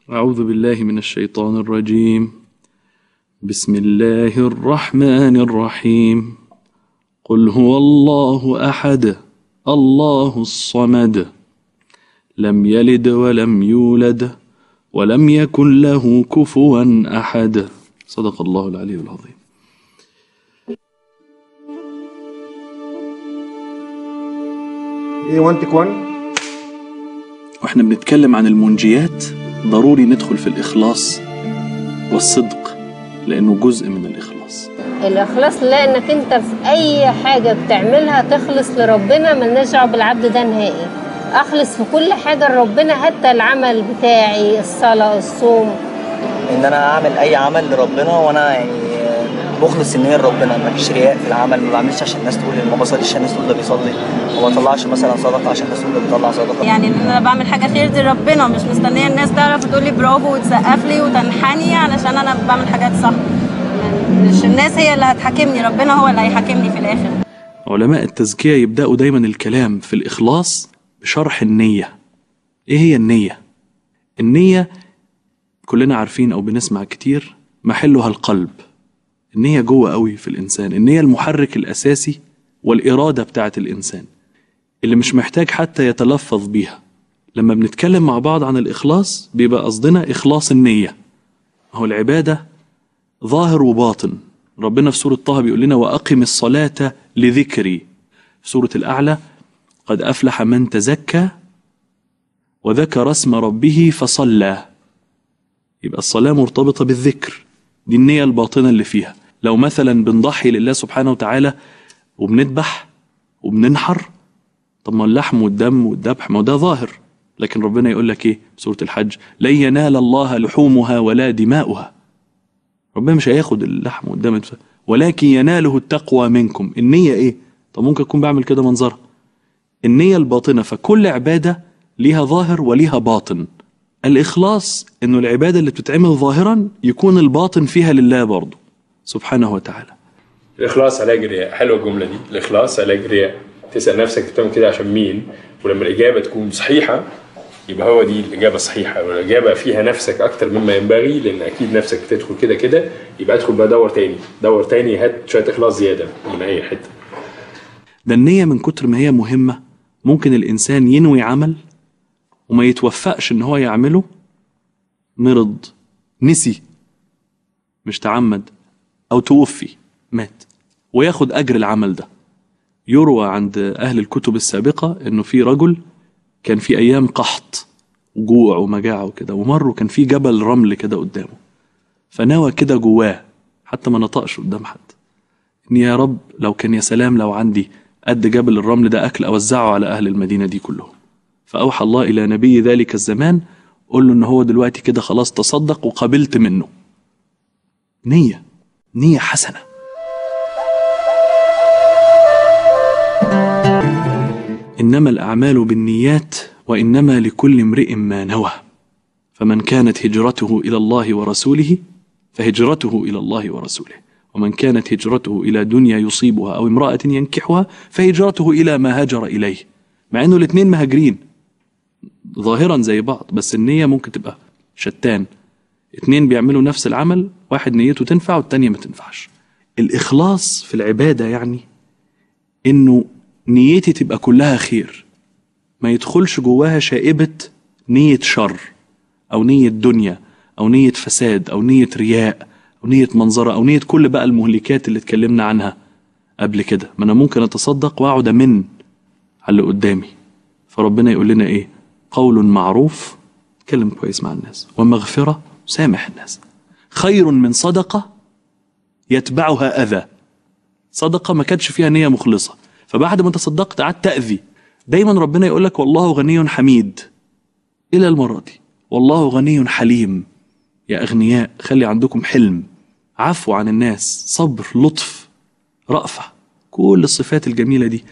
أعوذ بالله من الشيطان الرجيم بسم الله الرحمن الرحيم قل هو الله أحد الله الصمد لم يلد ولم يولد ولم يكن له كفوا أحد صدق الله العلي العظيم ايه 1 تك 1 واحنا بنتكلم عن المنجيات ضروري ندخل في الإخلاص والصدق لأنه جزء من الإخلاص الإخلاص لأنك أنت في أي حاجة بتعملها تخلص لربنا ملناش دعوة بالعبد ده نهائي أخلص في كل حاجة لربنا حتى العمل بتاعي الصلاة الصوم ان انا اعمل اي عمل لربنا وانا يعني مخلص النيه لربنا ما فيش رياء في العمل ما بعملش عشان الناس تقول ما بصليش عشان الناس تقول ده بيصلي وما بطلعش مثلا صدقه عشان الناس تقول ده بيطلع صدقه يعني ان انا بعمل حاجه خير دي ربنا مش مستنيه الناس تعرف تقول لي برافو وتسقف لي وتنحني علشان انا بعمل حاجات صح مش الناس هي اللي هتحاكمني ربنا هو اللي هيحاكمني في الاخر علماء التزكية يبدأوا دايما الكلام في الإخلاص بشرح النية إيه هي النية؟ النية كلنا عارفين أو بنسمع كتير محلها القلب النية جوه قوي في الإنسان النية المحرك الأساسي والإرادة بتاعت الإنسان اللي مش محتاج حتى يتلفظ بيها لما بنتكلم مع بعض عن الإخلاص بيبقى قصدنا إخلاص النية هو العبادة ظاهر وباطن ربنا في سورة طه بيقول لنا وأقم الصلاة لذكري في سورة الأعلى قد أفلح من تزكى وذكر اسم ربه فصلى يبقى الصلاة مرتبطة بالذكر دي النية الباطنة اللي فيها لو مثلا بنضحي لله سبحانه وتعالى وبنذبح وبننحر طب ما اللحم والدم والذبح ما هو ده ظاهر لكن ربنا يقول لك ايه في سورة الحج لن ينال الله لحومها ولا دماؤها ربنا مش هياخد اللحم والدم ولكن يناله التقوى منكم النية ايه طب ممكن اكون بعمل كده منظرها النية الباطنة فكل عبادة ليها ظاهر وليها باطن الإخلاص إنه العبادة اللي بتتعمل ظاهرا يكون الباطن فيها لله برضه سبحانه وتعالى الإخلاص علاج الرياء حلوة الجملة دي الإخلاص علاج الرياء تسأل نفسك أنت بتعمل كده عشان مين ولما الإجابة تكون صحيحة يبقى هو دي الإجابة الصحيحة والإجابة فيها نفسك أكتر مما ينبغي لأن أكيد نفسك بتدخل كده كده يبقى ادخل بقى دور تاني دور تاني هات شوية إخلاص زيادة من أي حتة ده النية من كتر ما هي مهمة ممكن الإنسان ينوي عمل وما يتوفقش إن هو يعمله مرض نسي مش تعمد أو توفي مات وياخد أجر العمل ده يروى عند أهل الكتب السابقة إنه في رجل كان في أيام قحط وجوع ومجاعة وكده ومر كان في جبل رمل كده قدامه فنوى كده جواه حتى ما نطقش قدام حد إن يا رب لو كان يا سلام لو عندي قد جبل الرمل ده أكل أوزعه على أهل المدينة دي كلهم فأوحى الله إلى نبي ذلك الزمان قول له إن هو دلوقتي كده خلاص تصدق وقبلت منه نية نية حسنة إنما الأعمال بالنيات وإنما لكل امرئ ما نوى فمن كانت هجرته إلى الله ورسوله فهجرته إلى الله ورسوله ومن كانت هجرته إلى دنيا يصيبها أو امرأة ينكحها فهجرته إلى ما هاجر إليه مع إنه الاتنين مهاجرين ظاهرا زي بعض بس النية ممكن تبقى شتان اتنين بيعملوا نفس العمل واحد نيته تنفع والتانية ما تنفعش الإخلاص في العبادة يعني إنه نيتي تبقى كلها خير ما يدخلش جواها شائبة نية شر أو نية دنيا أو نية فساد أو نية رياء أو نية منظرة أو نية كل بقى المهلكات اللي اتكلمنا عنها قبل كده ما أنا ممكن أتصدق وأقعد أمن على اللي قدامي فربنا يقول لنا إيه قول معروف اتكلم كويس مع الناس ومغفرة سامح الناس خير من صدقة يتبعها أذى صدقة ما كانتش فيها نية مخلصة فبعد ما تصدقت قعدت تأذي دايما ربنا يقول لك والله غني حميد إلى المرة دي والله غني حليم يا أغنياء خلي عندكم حلم عفو عن الناس صبر لطف رأفة كل الصفات الجميلة دي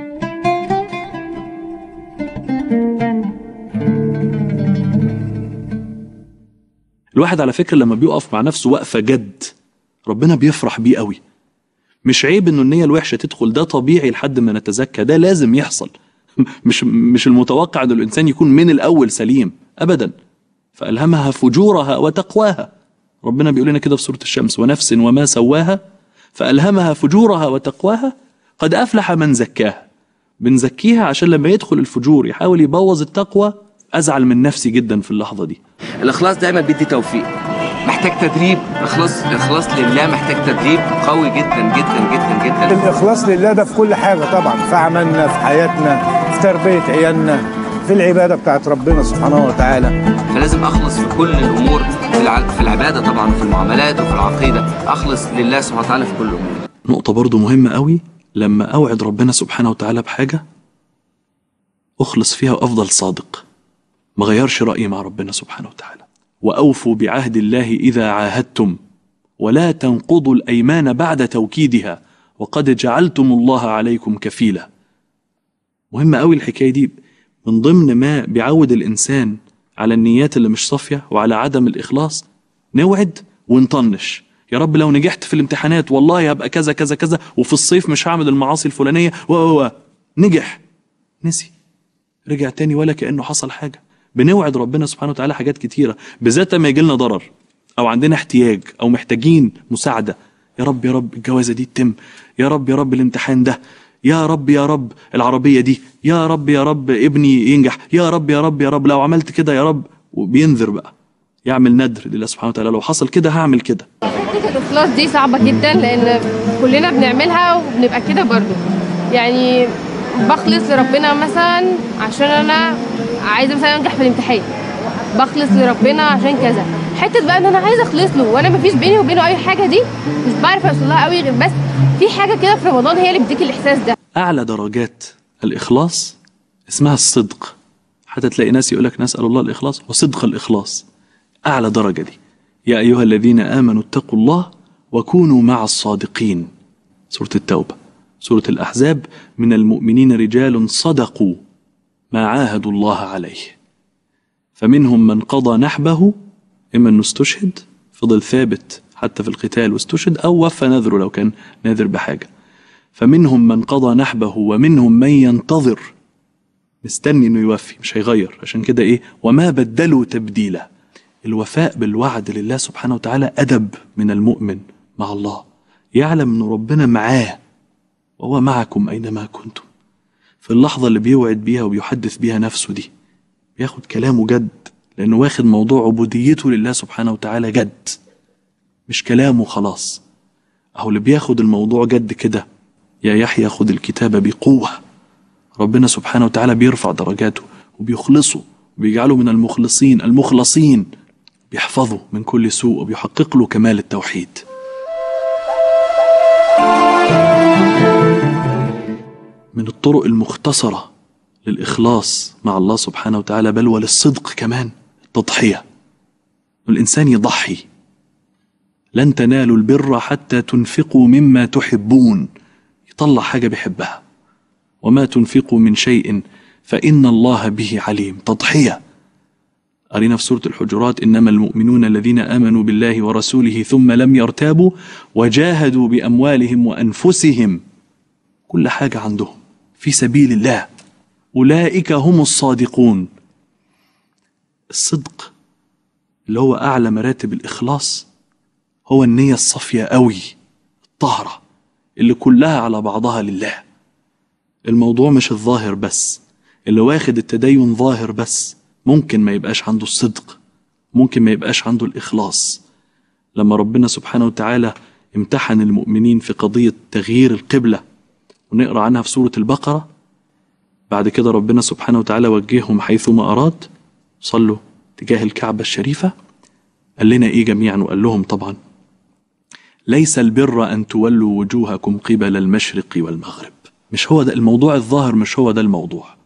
الواحد على فكرة لما بيقف مع نفسه وقفة جد ربنا بيفرح بيه قوي مش عيب انه النية الوحشة تدخل ده طبيعي لحد ما نتزكى ده لازم يحصل مش مش المتوقع ان الانسان يكون من الاول سليم ابدا فألهمها فجورها وتقواها ربنا بيقول لنا كده في سورة الشمس ونفس وما سواها فألهمها فجورها وتقواها قد أفلح من زكاها بنزكيها عشان لما يدخل الفجور يحاول يبوظ التقوى أزعل من نفسي جدا في اللحظة دي الاخلاص دايما بيدي توفيق محتاج تدريب اخلاص الاخلاص لله محتاج تدريب قوي جدا جدا جدا جدا الإخلاص لله ده في كل حاجة طبعا في عملنا في حياتنا في تربية عيالنا في العبادة بتاعت ربنا سبحانه وتعالى فلازم اخلص في كل الامور في الع- في العباده طبعا وفي المعاملات وفي العقيده اخلص لله سبحانه وتعالى في كل الامور نقطة برضو مهمة قوي لما أوعد ربنا سبحانه وتعالى بحاجة أخلص فيها وأفضل صادق ما غيرش رأيي مع ربنا سبحانه وتعالى وأوفوا بعهد الله إذا عاهدتم ولا تنقضوا الأيمان بعد توكيدها وقد جعلتم الله عليكم كفيلا مهمة قوي الحكاية دي من ضمن ما بيعود الإنسان على النيات اللي مش صافية وعلى عدم الإخلاص نوعد ونطنش يا رب لو نجحت في الامتحانات والله هبقى كذا كذا كذا وفي الصيف مش هعمل المعاصي الفلانية و و و. نجح نسي رجع تاني ولا كأنه حصل حاجة بنوعد ربنا سبحانه وتعالى حاجات كتيرة بالذات لما يجي لنا ضرر أو عندنا احتياج أو محتاجين مساعدة يا رب يا رب الجوازة دي تتم يا رب يا رب الامتحان ده يا رب يا رب العربية دي يا رب يا رب ابني ينجح يا رب يا رب يا رب لو عملت كده يا رب وبينذر بقى يعمل ندر لله سبحانه وتعالى لو حصل كده هعمل كده حته الاخلاص دي صعبه جدا لان كلنا بنعملها وبنبقى كده برضو يعني بخلص لربنا مثلا عشان انا عايزه مثلا انجح في الامتحان بخلص لربنا عشان كذا حته بقى ان انا عايزه اخلص له وانا مفيش بيني وبينه اي حاجه دي مش بعرف اوصل لها قوي غير بس في حاجه كده في رمضان هي اللي بتديك الاحساس ده أعلى درجات الإخلاص اسمها الصدق حتى تلاقي ناس يقولك نسأل الله الإخلاص وصدق الإخلاص أعلى درجة دي يا أيها الذين آمنوا اتقوا الله وكونوا مع الصادقين سورة التوبة سورة الأحزاب من المؤمنين رجال صدقوا ما عاهدوا الله عليه فمنهم من قضى نحبه إما أنه استشهد فضل ثابت حتى في القتال واستشهد أو وفى نذره لو كان ناذر بحاجة فمنهم من قضى نحبه ومنهم من ينتظر مستني انه يوفي مش هيغير عشان كده ايه وما بدلوا تبديلا الوفاء بالوعد لله سبحانه وتعالى ادب من المؤمن مع الله يعلم ان ربنا معاه وهو معكم اينما كنتم في اللحظه اللي بيوعد بيها وبيحدث بيها نفسه دي بياخد كلامه جد لانه واخد موضوع عبوديته لله سبحانه وتعالى جد مش كلامه خلاص اهو اللي بياخد الموضوع جد كده يا يحيى خد الكتاب بقوة ربنا سبحانه وتعالى بيرفع درجاته وبيخلصه وبيجعله من المخلصين المخلصين بيحفظه من كل سوء وبيحقق له كمال التوحيد من الطرق المختصرة للإخلاص مع الله سبحانه وتعالى بل وللصدق كمان التضحية الإنسان يضحي لن تنالوا البر حتى تنفقوا مما تحبون يطلع حاجة بيحبها وما تنفقوا من شيء فإن الله به عليم تضحية قرينا في سورة الحجرات إنما المؤمنون الذين آمنوا بالله ورسوله ثم لم يرتابوا وجاهدوا بأموالهم وأنفسهم كل حاجة عندهم في سبيل الله أولئك هم الصادقون الصدق اللي هو أعلى مراتب الإخلاص هو النية الصافية قوي الطهرة اللي كلها على بعضها لله الموضوع مش الظاهر بس اللي واخد التدين ظاهر بس ممكن ما يبقاش عنده الصدق ممكن ما يبقاش عنده الإخلاص لما ربنا سبحانه وتعالى امتحن المؤمنين في قضية تغيير القبلة ونقرأ عنها في سورة البقرة بعد كده ربنا سبحانه وتعالى وجههم حيثما أراد صلوا تجاه الكعبة الشريفة قال لنا إيه جميعا وقال لهم طبعا ليس البر أن تولوا وجوهكم قبل المشرق والمغرب مش هو ده الموضوع الظاهر مش هو ده الموضوع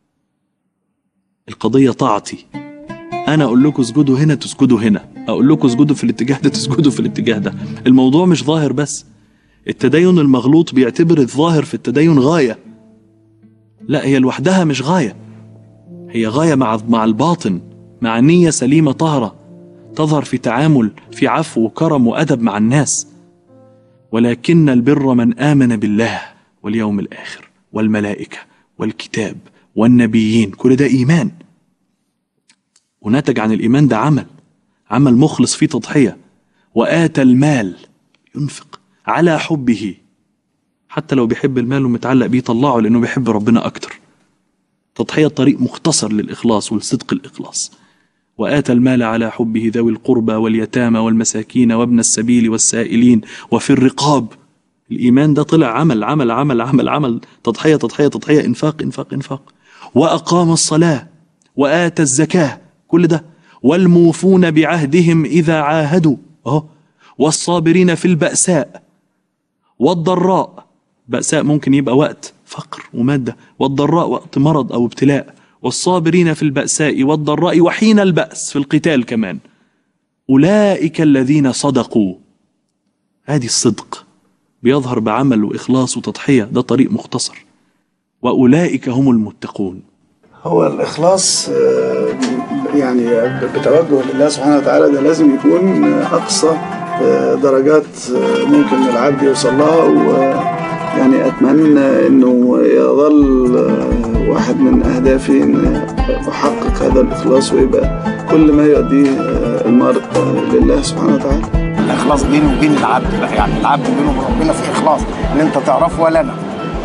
القضية طاعتي أنا أقول لكم اسجدوا هنا تسجدوا هنا أقول لكم اسجدوا في الاتجاه ده تسجدوا في الاتجاه ده الموضوع مش ظاهر بس التدين المغلوط بيعتبر الظاهر في التدين غاية لا هي لوحدها مش غاية هي غاية مع مع الباطن مع نية سليمة طهرة تظهر في تعامل في عفو وكرم وأدب مع الناس ولكن البر من آمن بالله واليوم الآخر والملائكة والكتاب والنبيين كل ده إيمان ونتج عن الإيمان ده عمل عمل مخلص فيه تضحية وآتى المال ينفق على حبه حتى لو بيحب المال ومتعلق بيه طلعه لأنه بيحب ربنا أكتر تضحية طريق مختصر للإخلاص ولصدق الإخلاص وآتى المال على حبه ذوي القربى واليتامى والمساكين وابن السبيل والسائلين وفي الرقاب الإيمان ده طلع عمل عمل عمل عمل عمل تضحية تضحية تضحية إنفاق إنفاق إنفاق وأقام الصلاة وآتى الزكاة كل ده والموفون بعهدهم إذا عاهدوا أهو والصابرين في البأساء والضراء بأساء ممكن يبقى وقت فقر ومادة والضراء وقت مرض أو ابتلاء والصابرين في البأساء والضراء وحين البأس في القتال كمان أولئك الذين صدقوا هذه الصدق بيظهر بعمل وإخلاص وتضحية ده طريق مختصر وأولئك هم المتقون هو الإخلاص آه، يعني بتوجه لله سبحانه وتعالى ده لازم يكون أقصى آه، درجات آه، ممكن العبد يوصل لها ويعني أتمنى إنه يظل آه، واحد من أهدافي إن أحقق هذا الإخلاص ويبقى كل ما يؤديه آه، المرء آه، لله سبحانه وتعالى الاخلاص بيني وبين العبد بقى يعني العبد بينه وبين ربنا في اخلاص ان انت تعرفه ولا انا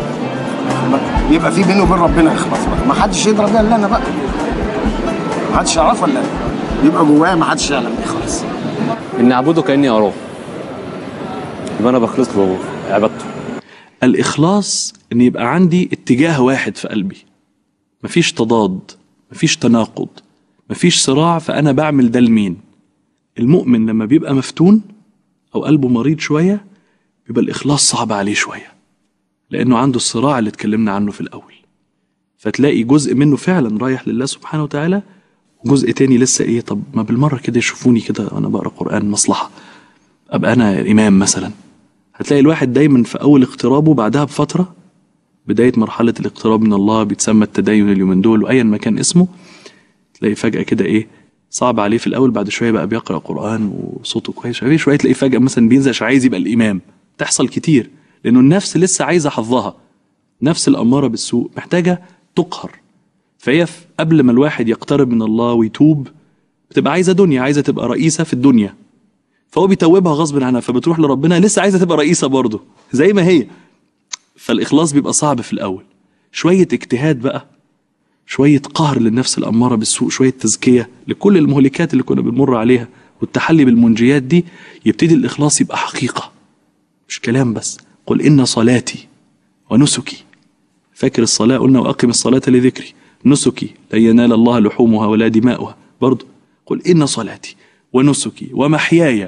يبقى في بيني وبين ربنا اخلاص بقى ما حدش يدرى ده الا انا بقى ما حدش يعرفه الا انا يبقى جوايا ما حدش يعلم الاخلاص اني اعبده كاني اراه يبقى انا بخلص له عبادته الإخلاص إن يبقى عندي اتجاه واحد في قلبي مفيش تضاد مفيش تناقض مفيش صراع فأنا بعمل ده لمين المؤمن لما بيبقى مفتون أو قلبه مريض شوية بيبقى الإخلاص صعب عليه شوية لأنه عنده الصراع اللي اتكلمنا عنه في الأول فتلاقي جزء منه فعلا رايح لله سبحانه وتعالى وجزء تاني لسه إيه طب ما بالمرة كده يشوفوني كده وأنا بقرأ قرآن مصلحة أبقى أنا إمام مثلا هتلاقي الواحد دايما في أول اقترابه بعدها بفترة بداية مرحلة الاقتراب من الله بيتسمى التدين اليومين دول وأيا ما كان اسمه تلاقي فجأة كده إيه صعب عليه في الأول بعد شوية بقى بيقرأ قرآن وصوته كويس شوية شوية تلاقيه فجأة مثلا بينزل عشان عايز يبقى الإمام تحصل كتير لأنه النفس لسه عايزة حظها نفس الأمارة بالسوء محتاجة تقهر فهي في- قبل ما الواحد يقترب من الله ويتوب بتبقى عايزة دنيا عايزة تبقى رئيسة في الدنيا فهو بيتوبها غصب عنها فبتروح لربنا لسه عايزة تبقى رئيسة برضه زي ما هي فالإخلاص بيبقى صعب في الأول شوية اجتهاد بقى شوية قهر للنفس الأمارة بالسوء شوية تزكية لكل المهلكات اللي كنا بنمر عليها والتحلي بالمنجيات دي يبتدي الإخلاص يبقى حقيقة مش كلام بس قل إن صلاتي ونسكي فاكر الصلاة قلنا وأقم الصلاة لذكري نسكي لن ينال الله لحومها ولا دماؤها برضو قل إن صلاتي ونسكي ومحياي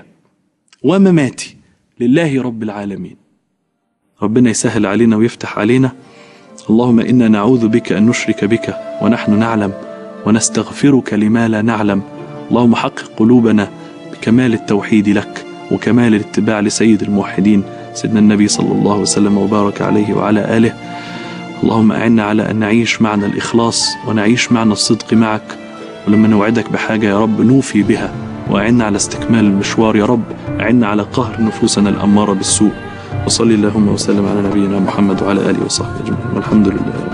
ومماتي لله رب العالمين ربنا يسهل علينا ويفتح علينا اللهم إنا نعوذ بك أن نشرك بك ونحن نعلم ونستغفرك لما لا نعلم اللهم حقق قلوبنا بكمال التوحيد لك وكمال الاتباع لسيد الموحدين سيدنا النبي صلى الله وسلم وبارك عليه وعلى آله اللهم أعنا على أن نعيش معنى الإخلاص ونعيش معنى الصدق معك ولما نوعدك بحاجة يا رب نوفي بها وأعنا على استكمال المشوار يا رب أعنا على قهر نفوسنا الأمارة بالسوء وصلي اللهم وسلم على نبينا محمد وعلى آله وصحبه أجمعين والحمد لله